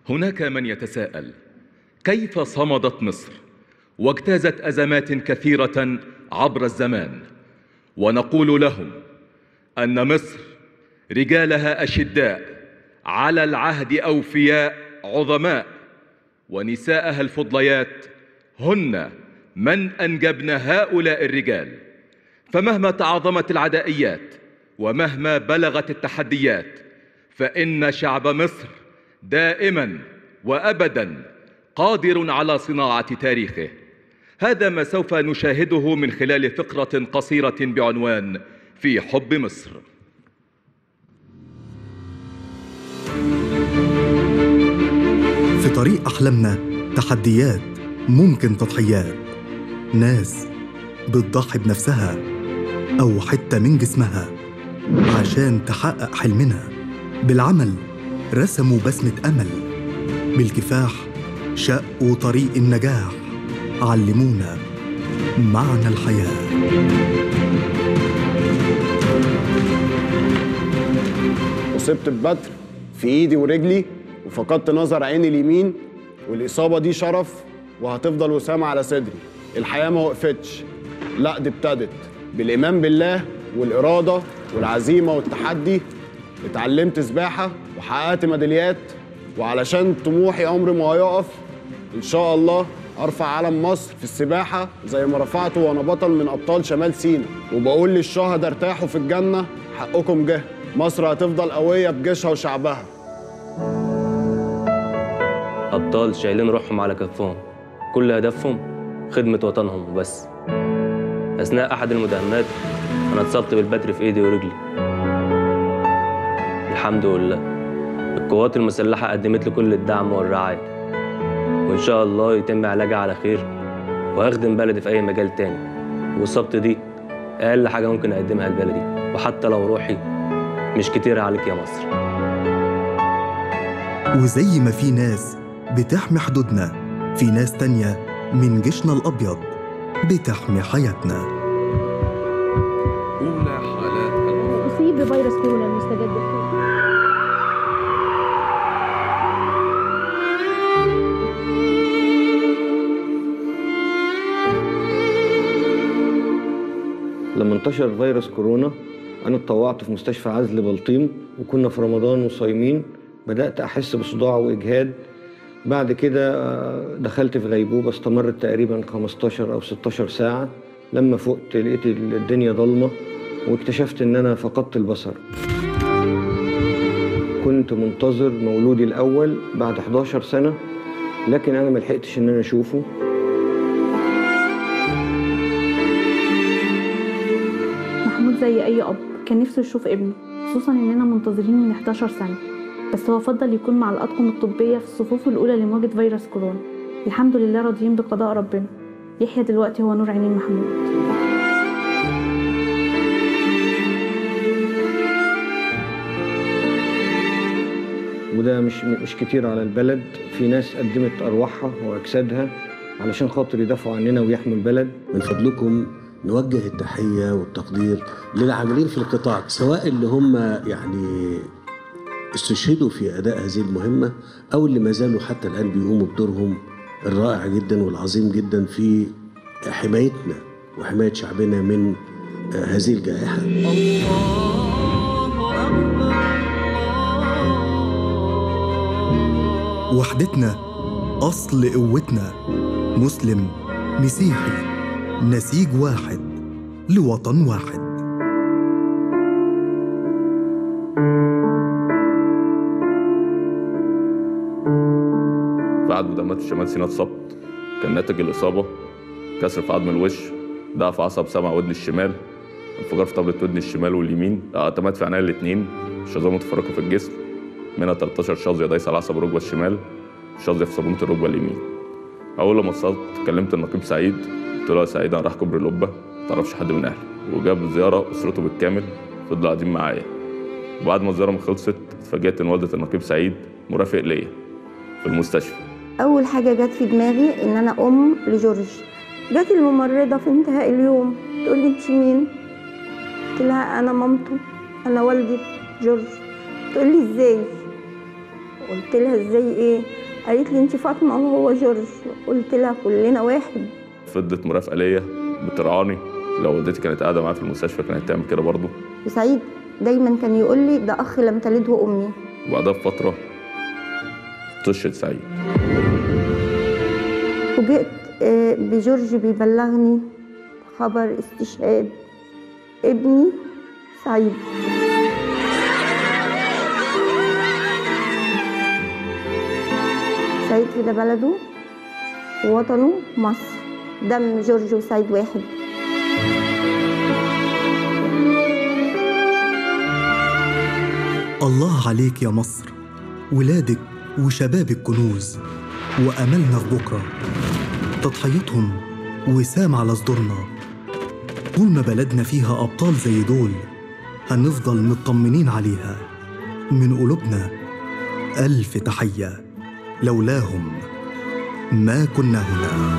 هناك من يتساءل كيف صمدت مصر واجتازت ازمات كثيره عبر الزمان ونقول لهم ان مصر رجالها اشداء على العهد اوفياء عظماء ونساءها الفضليات هن من انجبن هؤلاء الرجال فمهما تعاظمت العدائيات ومهما بلغت التحديات فان شعب مصر دائما وابدا قادر على صناعه تاريخه هذا ما سوف نشاهده من خلال فقره قصيره بعنوان في حب مصر في طريق أحلامنا تحديات ممكن تضحيات ناس بتضحي بنفسها أو حتة من جسمها عشان تحقق حلمنا بالعمل رسموا بسمة أمل بالكفاح شقوا طريق النجاح علمونا معنى الحياه أصبت ببتر في إيدي ورجلي وفقدت نظر عيني اليمين والإصابة دي شرف وهتفضل وسامة على صدري الحياة ما وقفتش لا دي ابتدت بالإيمان بالله والإرادة والعزيمة والتحدي اتعلمت سباحة وحققت ميداليات وعلشان طموحي عمري ما هيقف إن شاء الله أرفع علم مصر في السباحة زي ما رفعته وأنا بطل من أبطال شمال سينا وبقول للشهداء ارتاحوا في الجنة حقكم جه مصر هتفضل قوية بجيشها وشعبها أبطال شايلين روحهم على كتفهم كل هدفهم خدمة وطنهم وبس أثناء أحد المداهمات أنا اتصبت بالبتر في إيدي ورجلي الحمد لله القوات المسلحة قدمت لي كل الدعم والرعاية وإن شاء الله يتم علاجي على خير وهخدم بلدي في أي مجال تاني والصبت دي أقل حاجة ممكن أقدمها لبلدي وحتى لو روحي مش كتير عليك يا مصر وزي ما في ناس بتحمي حدودنا في ناس تانية من جيشنا الأبيض بتحمي حياتنا اولى حالات الوفاه أصيب بفيروس كورونا المستجد الحالي لما انتشر فيروس كورونا انا اتطوعت في مستشفى عزل بلطيم وكنا في رمضان وصايمين بدات احس بصداع واجهاد بعد كده آه، دخلت في غيبوبه استمرت تقريبا 15 او 16 ساعه لما فقت لقيت الدنيا ضلمه واكتشفت ان انا فقدت البصر كنت منتظر مولودي الاول بعد 11 سنه لكن انا ملحقتش ان انا اشوفه محمود زي أي أب كان نفسه يشوف ابنه خصوصا إننا منتظرين من 11 سنة بس هو فضل يكون مع الأطقم الطبية في الصفوف الأولى لمواجهة فيروس كورونا الحمد لله راضيين بقضاء ربنا يحيى دلوقتي هو نور عينين محمود وده مش مش كتير على البلد في ناس قدمت ارواحها واجسادها علشان خاطر يدافعوا عننا ويحموا البلد من فضلكم نوجه التحية والتقدير للعاملين في القطاع سواء اللي هم يعني استشهدوا في أداء هذه المهمة أو اللي ما زالوا حتى الآن بيقوموا بدورهم الرائع جدا والعظيم جدا في حمايتنا وحماية شعبنا من آه، هذه الجائحة وحدتنا أصل قوتنا مسلم مسيحي نسيج واحد لوطن واحد في عدد مداهمات في شمال سيناء اتصبت كان ناتج الإصابة كسر في عظم الوش ضعف عصب سمع ودن الشمال انفجار في طبلة ودن الشمال واليمين اعتماد في عينيا الاتنين شظايا متفرقة في الجسم منها 13 شظية دايسة على عصب الركبة الشمال شظية في صابونة الركبة اليمين أول لما اتصلت كلمت النقيب سعيد قلت له يا سعيد أنا رايح كوبري القبة متعرفش حد من أهلي وجاب زيارة أسرته بالكامل فضلوا قاعدين معايا وبعد ما الزيارة ما خلصت اتفاجئت إن والدة النقيب سعيد مرافق ليا في المستشفى أول حاجة جت في دماغي إن أنا أم لجورج جت الممرضة في انتهاء اليوم تقول لي أنت مين؟ قلت لها أنا مامته أنا والدة جورج تقول لي إزاي؟ قلت لها ازاي ايه قالت لي انت فاطمه وهو جورج قلت لها كلنا واحد فضلت مرافقه ليا بترعاني لو والدتي كانت قاعده معايا في المستشفى كانت تعمل كده برضه وسعيد دايما كان يقول لي ده اخ لم تلده امي وبعدها بفتره طشت سعيد فوجئت آه، بجورج بيبلغني خبر استشهاد ابني سعيد سعيد في ده بلده ووطنه مصر دم جورج وسعيد واحد الله عليك يا مصر ولادك وشبابك كنوز وأملنا في بكرة تضحيتهم وسام على صدورنا طول ما بلدنا فيها أبطال زي دول هنفضل مطمنين عليها من قلوبنا ألف تحية لولاهم ما كنا هنا